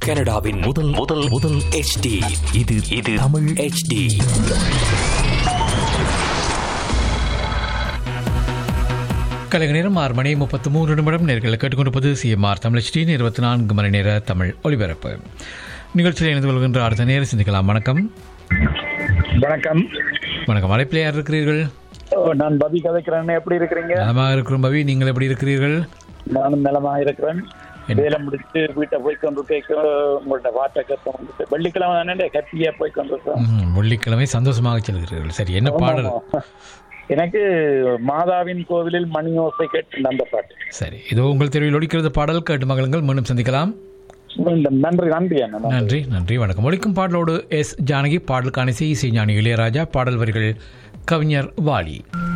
கனடாவின் முதல் முதல் முதல் HD இது இது தமிழ் HD கலைஞர் நேரம் ஆறு மணி முப்பத்து மூன்று நிமிடம் நேர்களை கேட்டுக்கொண்டிருப்பது சிஎம்ஆர் தமிழ் ஸ்டீன் இருபத்தி நான்கு மணி நேர தமிழ் ஒலிபரப்பு நிகழ்ச்சியில் இணைந்து கொள்கின்ற அடுத்த நேரம் சிந்திக்கலாம் வணக்கம் வணக்கம் வணக்கம் அழைப்பில் யார் இருக்கிறீர்கள் ஓ, நான் பவி கதைக்கிறேன் எப்படி இருக்கிறீங்க நலமாக இருக்கிறோம் பவி நீங்கள் எப்படி இருக்கிறீர்கள் நானும் நலமா இருக்கிறேன் என்ன? வேலை முடிச்சு வீட்டை போய் கொண்டு கேட்க உங்கள்ட்ட வார்த்தை கேட்க வந்துட்டு வெள்ளிக்கிழமை தானே கட்டியா போய் கொண்டிருக்கோம் ம், வெள்ளிக்கிழமை சந்தோஷமாக செல்கிறீர்கள் சரி என்ன பாடல் எனக்கு மாதாவின் கோவிலில் மணி ஓசை கேட்டு அந்த பாட்டு சரி இதோ உங்கள் தெருவில் ஒலிக்கிறது பாடல் கேட்டு மகளுங்கள் மீண்டும் சந்திக்கலாம் மீண்டும் நன்றி நன்றி அண்ணா நன்றி நன்றி வணக்கம் ஒலிக்கும் பாடலோடு எஸ் ஜானகி பாடலுக்கான இசை இசை ஞானி இளையராஜா பாடல் வரிகள் கவிஞர் வாலி